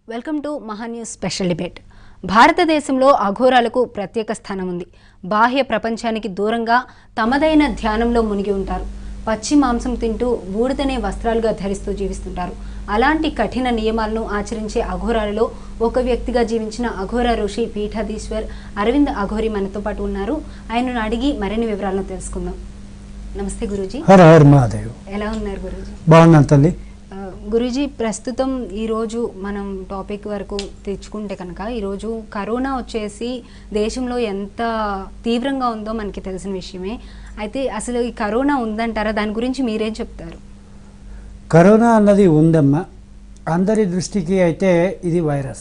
welcome to Mahaa News special debate భారతదేశంలో అఘోరాలకు ప్రత్యేక స్థానం ఉంది బాహ్య ప్రపంచానికి దూరంగా తమదైన ధ్యానంలో మునిగి ఉంటారు పచ్చి మాంసం తింటూ బూడిదనే వస్త్రాలుగా ధరిస్తూ జీవిస్తుంటారు అలాంటి కఠిన నియమాలను ఆచరించే అఘోరాలలో ఒక వ్యక్తిగా జీవించిన అఘోర ఋషి పీఠాధీశ్వర్ అరవింద్ అఘోరి మనతో పాటు ఉన్నారు ఆయనను అడిగి మరిన్ని వివరాలను తెలుసుకుందాం నమస్తే గురూజీ హర హర మహాదేవ్ ఎలా ఉన్నారు గురూజీ బాగున్నాను తల్లి ఆ, గురూజీ ప్రస్తుతం ఈరోజు మనం టాపిక్ వరకు తెచ్చుకుంటే కనుక ఈరోజు కరోనా వచ్చేసి దేశంలో ఎంత తీవ్రంగా ఉందో మనకి తెలిసిన విషయమే అయితే అసలు ఈ కరోనా ఉందంటారా దాని గురించి మీరేం చెప్తారు కరోనా అన్నది ఉందమ్మా అందరి దృష్టికి అయితే ఇది వైరస్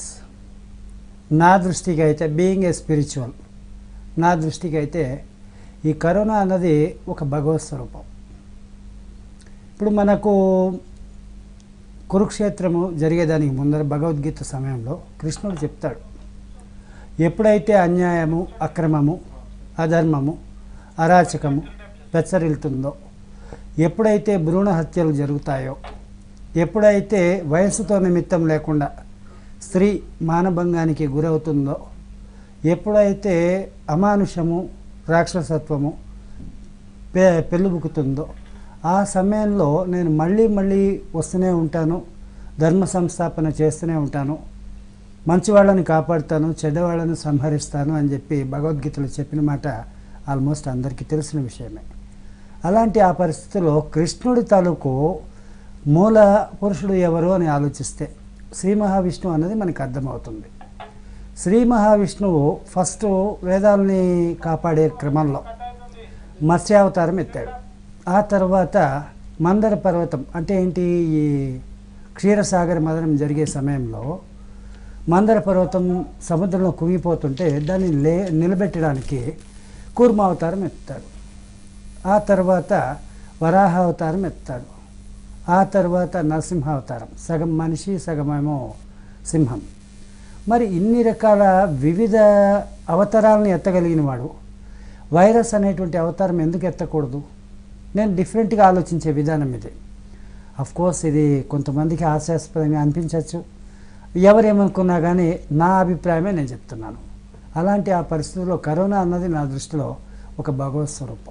నా దృష్టికి అయితే బీయింగ్ ఏ స్పిరిచువల్ నా దృష్టికి అయితే ఈ కరోనా అన్నది ఒక భగవత్ స్వరూపం ఇప్పుడు మనకు కురుక్షేత్రము జరిగేదానికి ముందర భగవద్గీత సమయంలో కృష్ణుడు చెప్తాడు ఎప్పుడైతే అన్యాయము అక్రమము అధర్మము అరాచకము పెచ్చరిల్తుందో ఎప్పుడైతే భ్రూణ హత్యలు జరుగుతాయో ఎప్పుడైతే వయసుతో నిమిత్తం లేకుండా స్త్రీ మానభంగానికి గురవుతుందో ఎప్పుడైతే అమానుషము రాక్షసత్వము పె పెళ్ళుబుకుతుందో ఆ సమయంలో నేను మళ్ళీ మళ్ళీ వస్తూనే ఉంటాను ధర్మ సంస్థాపన చేస్తూనే ఉంటాను మంచి వాళ్ళని కాపాడుతాను చెడ్డవాళ్ళని సంహరిస్తాను అని చెప్పి భగవద్గీతలో చెప్పిన మాట ఆల్మోస్ట్ అందరికీ తెలిసిన విషయమే అలాంటి ఆ పరిస్థితిలో కృష్ణుడి తాలూకు మూల పురుషుడు ఎవరు అని ఆలోచిస్తే శ్రీ మహావిష్ణువు అన్నది మనకు అర్థమవుతుంది శ్రీ మహావిష్ణువు ఫస్ట్ వేదాలని కాపాడే క్రమంలో మత్స్యావతారం ఎత్తాడు ఆ తర్వాత మందర పర్వతం అంటే ఏంటి ఈ క్షీరసాగర మదనం జరిగే సమయంలో మందర పర్వతం సముద్రంలో కుంగిపోతుంటే దాన్ని లే నిలబెట్టడానికి కూర్మావతారం ఎత్తాడు ఆ తర్వాత వరాహ అవతారం ఎత్తాడు ఆ తర్వాత నరసింహావతారం సగం మనిషి సగమేమో సింహం మరి ఇన్ని రకాల వివిధ అవతారాలను ఎత్తగలిగిన వాడు వైరస్ అనేటువంటి అవతారం ఎందుకు ఎత్తకూడదు నేను డిఫరెంట్గా ఆలోచించే విధానం ఇది అఫ్ కోర్స్ ఇది కొంతమందికి హాస్యాస్పదంగా అనిపించవచ్చు ఎవరేమనుకున్నా కానీ నా అభిప్రాయమే నేను చెప్తున్నాను అలాంటి ఆ పరిస్థితుల్లో కరోనా అన్నది నా దృష్టిలో ఒక భగవత్ స్వరూపం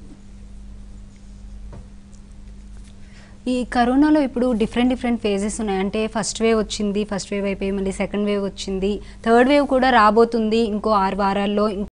ఈ కరోనాలో ఇప్పుడు డిఫరెంట్ డిఫరెంట్ ఫేజెస్ ఉన్నాయి అంటే ఫస్ట్ వేవ్ వచ్చింది ఫస్ట్ వేవ్ అయిపోయి మళ్ళీ సెకండ్ వేవ్ వచ్చింది థర్డ్ వేవ్ కూడా రాబోతుంది ఇంకో ఆరు వారాల్లో